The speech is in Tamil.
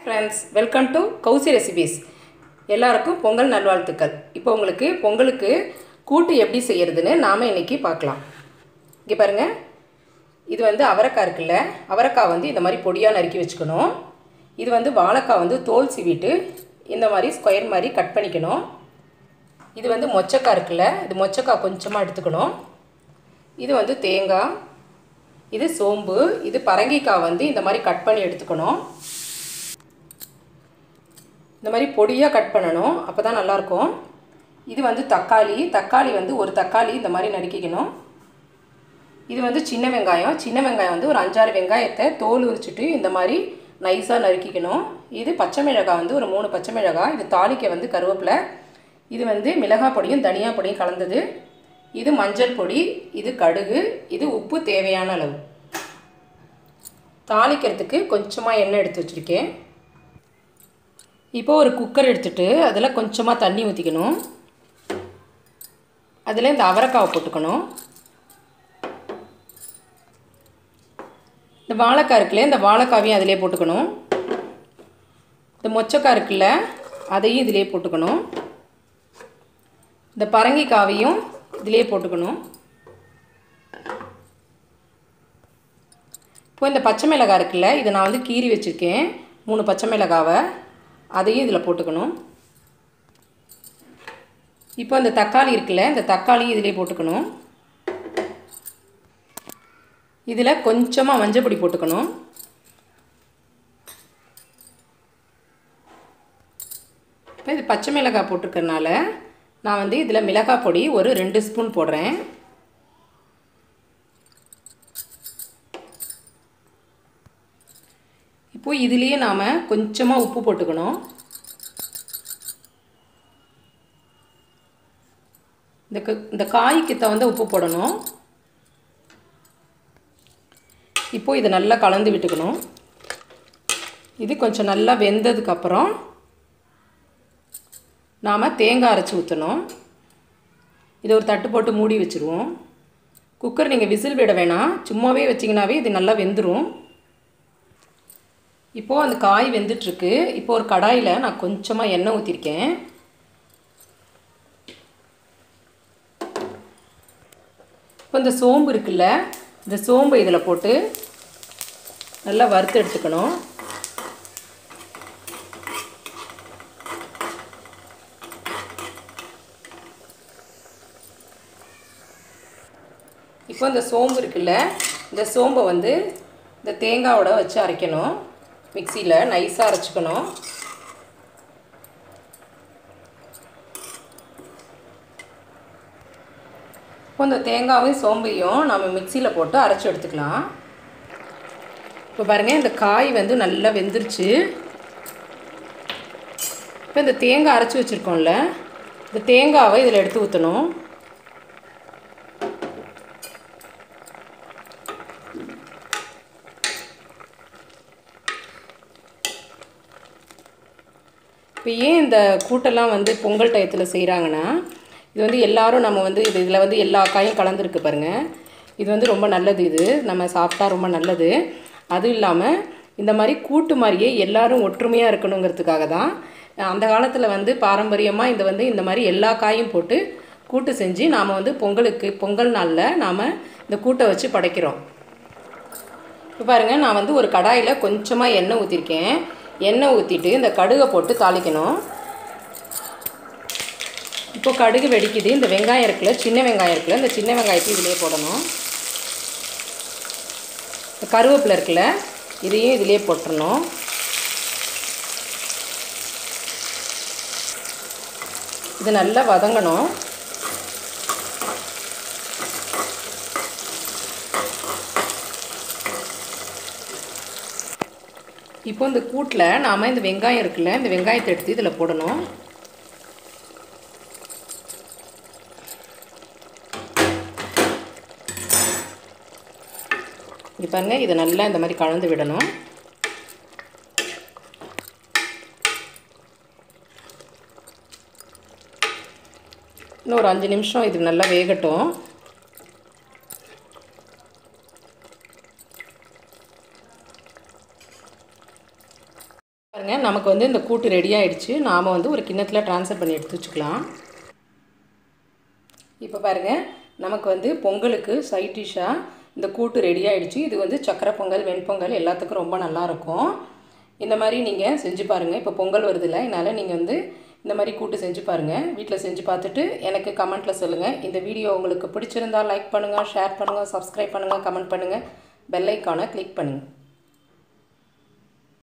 friends welcome to Kousi recipes எல்லாருக்கும் பொங்கல் நல்வாழ்த்துக்கள் இப்போ உங்களுக்கு பொங்கலுக்கு கூட்டு எப்படி செய்யறதுன்னு நாம் இன்னைக்கு பார்க்கலாம் இங்கே பாருங்கள் இது வந்து அவரைக்காய் இருக்குல்ல அவரைக்காய் வந்து இந்த மாதிரி பொடியாக நறுக்கி வச்சுக்கணும் இது வந்து வாழைக்காய் வந்து தோல் சீவிட்டு இந்த மாதிரி ஸ்கொயர் மாதிரி கட் பண்ணிக்கணும் இது வந்து மொச்சக்காய் இருக்குல்ல இது மொச்சக்காய் கொஞ்சமாக எடுத்துக்கணும் இது வந்து தேங்காய் இது சோம்பு இது பரங்கிக்காய் வந்து இந்த மாதிரி கட் பண்ணி எடுத்துக்கணும் இந்த மாதிரி பொடியாக கட் பண்ணணும் அப்போ தான் நல்லாயிருக்கும் இது வந்து தக்காளி தக்காளி வந்து ஒரு தக்காளி இந்த மாதிரி நறுக்கிக்கணும் இது வந்து சின்ன வெங்காயம் சின்ன வெங்காயம் வந்து ஒரு அஞ்சாறு வெங்காயத்தை தோல் உரிச்சிட்டு இந்த மாதிரி நைஸாக நறுக்கிக்கணும் இது பச்சை மிளகாய் வந்து ஒரு மூணு பச்சை மிளகாய் இது தாளிக்க வந்து கருவேப்பிலை இது வந்து மிளகாய் பொடியும் தனியா பொடியும் கலந்தது இது மஞ்சள் பொடி இது கடுகு இது உப்பு தேவையான அளவு தாளிக்கிறதுக்கு கொஞ்சமாக எண்ணெய் எடுத்து வச்சுருக்கேன் இப்போ ஒரு குக்கர் எடுத்துகிட்டு அதில் கொஞ்சமாக தண்ணி ஊற்றிக்கணும் அதில் இந்த அவரைக்காவை போட்டுக்கணும் இந்த வாழைக்காய் இருக்குல்ல இந்த வாழைக்காவையும் அதிலே போட்டுக்கணும் இந்த மொச்சக்காய் இருக்குல்ல அதையும் இதிலே போட்டுக்கணும் இந்த பரங்கிக்காவையும் இதிலே போட்டுக்கணும் இப்போ இந்த பச்சை மிளகாய் இருக்குல்ல இதை நான் வந்து கீறி வச்சுருக்கேன் மூணு பச்சை மிளகாவை அதையும் இதில் போட்டுக்கணும் இப்போ இந்த தக்காளி இருக்குல்ல இந்த தக்காளியும் இதிலே போட்டுக்கணும் இதில் கொஞ்சமாக மஞ்சள் பொடி போட்டுக்கணும் இப்போ இது பச்சை மிளகாய் போட்டிருக்கறனால நான் வந்து இதில் மிளகாய் பொடி ஒரு ரெண்டு ஸ்பூன் போடுறேன் இப்போ இதுலேயே நாம் கொஞ்சமாக உப்பு போட்டுக்கணும் இந்த இந்த காய்க்கு தகுந்த உப்பு போடணும் இப்போ இதை நல்லா கலந்து விட்டுக்கணும் இது கொஞ்சம் நல்லா வெந்ததுக்கப்புறம் நாம் தேங்காய் அரைச்சி ஊற்றணும் இதை ஒரு தட்டு போட்டு மூடி வச்சுருவோம் குக்கர் நீங்கள் விசில் விட வேணாம் சும்மாவே வச்சிங்கனாவே இது நல்லா வெந்துடும் இப்போது அந்த காய் வெந்துட்டுருக்கு இப்போ ஒரு கடாயில் நான் கொஞ்சமாக எண்ணெய் ஊற்றிருக்கேன் இப்போ இந்த சோம்பு இருக்குல்ல இந்த சோம்பு இதில் போட்டு நல்லா வறுத்து எடுத்துக்கணும் இப்போ இந்த சோம்பு இருக்குல்ல இந்த சோம்பை வந்து இந்த தேங்காவோட வச்சு அரைக்கணும் மிக்சியில் நைஸாக அரைச்சிக்கணும் இப்போ இந்த தேங்காவையும் சோம்பையும் நம்ம மிக்சியில் போட்டு அரைச்சி எடுத்துக்கலாம் இப்போ பாருங்கள் இந்த காய் வந்து நல்லா வெந்துருச்சு இப்போ இந்த தேங்காய் அரைச்சி வச்சுருக்கோம்ல இந்த தேங்காவை இதில் எடுத்து ஊற்றணும் இப்போ ஏன் இந்த கூட்டெல்லாம் வந்து பொங்கல் டயத்தில் செய்கிறாங்கன்னா இது வந்து எல்லோரும் நம்ம வந்து இது இதில் வந்து எல்லா காயும் கலந்துருக்கு பாருங்கள் இது வந்து ரொம்ப நல்லது இது நம்ம சாப்பிட்டா ரொம்ப நல்லது அதுவும் இல்லாமல் இந்த மாதிரி கூட்டு மாதிரியே எல்லோரும் ஒற்றுமையாக இருக்கணுங்கிறதுக்காக தான் அந்த காலத்தில் வந்து பாரம்பரியமாக இந்த வந்து இந்த மாதிரி எல்லா காயும் போட்டு கூட்டு செஞ்சு நாம் வந்து பொங்கலுக்கு பொங்கல் நாளில் நாம் இந்த கூட்டை வச்சு படைக்கிறோம் இப்போ பாருங்கள் நான் வந்து ஒரு கடாயில் கொஞ்சமாக எண்ணெய் ஊற்றிருக்கேன் எண்ணெய் ஊற்றிட்டு இந்த கடுகை போட்டு தாளிக்கணும் இப்போ கடுகு வெடிக்குது இந்த வெங்காயம் இருக்குல்ல சின்ன வெங்காயம் இருக்குல்ல இந்த சின்ன வெங்காயத்தை இதிலே போடணும் இந்த கருவேப்பிலை இருக்குல்ல இதையும் இதிலே போட்டுடணும் இது நல்லா வதங்கணும் இப்போ இந்த கூட்டில் நாம் இந்த வெங்காயம் இருக்குல்ல இந்த வெங்காயத்தை எடுத்து இதில் போடணும் இது பாருங்கள் இதை நல்லா இந்த மாதிரி கலந்து விடணும் இன்னும் ஒரு அஞ்சு நிமிஷம் இது நல்லா வேகட்டும் பாருங்க நமக்கு வந்து இந்த கூட்டு ரெடி ஆயிடுச்சு நாம் வந்து ஒரு கிண்ணத்தில் ட்ரான்ஸ்ஃபர் பண்ணி எடுத்து வச்சுக்கலாம் இப்போ பாருங்கள் நமக்கு வந்து பொங்கலுக்கு சைட் டிஷ்ஷாக இந்த கூட்டு ரெடி ஆயிடுச்சு இது வந்து சக்கரை பொங்கல் வெண்பொங்கல் எல்லாத்துக்கும் ரொம்ப நல்லாயிருக்கும் இந்த மாதிரி நீங்கள் செஞ்சு பாருங்கள் இப்போ பொங்கல் வருதில்ல அதனால் நீங்கள் வந்து இந்த மாதிரி கூட்டு செஞ்சு பாருங்கள் வீட்டில் செஞ்சு பார்த்துட்டு எனக்கு கமெண்ட்டில் சொல்லுங்கள் இந்த வீடியோ உங்களுக்கு பிடிச்சிருந்தா லைக் பண்ணுங்கள் ஷேர் பண்ணுங்கள் சப்ஸ்கிரைப் பண்ணுங்கள் கமெண்ட் பண்ணுங்கள் பெல் ஐக்கானை கிளிக் பண்ணுங்கள்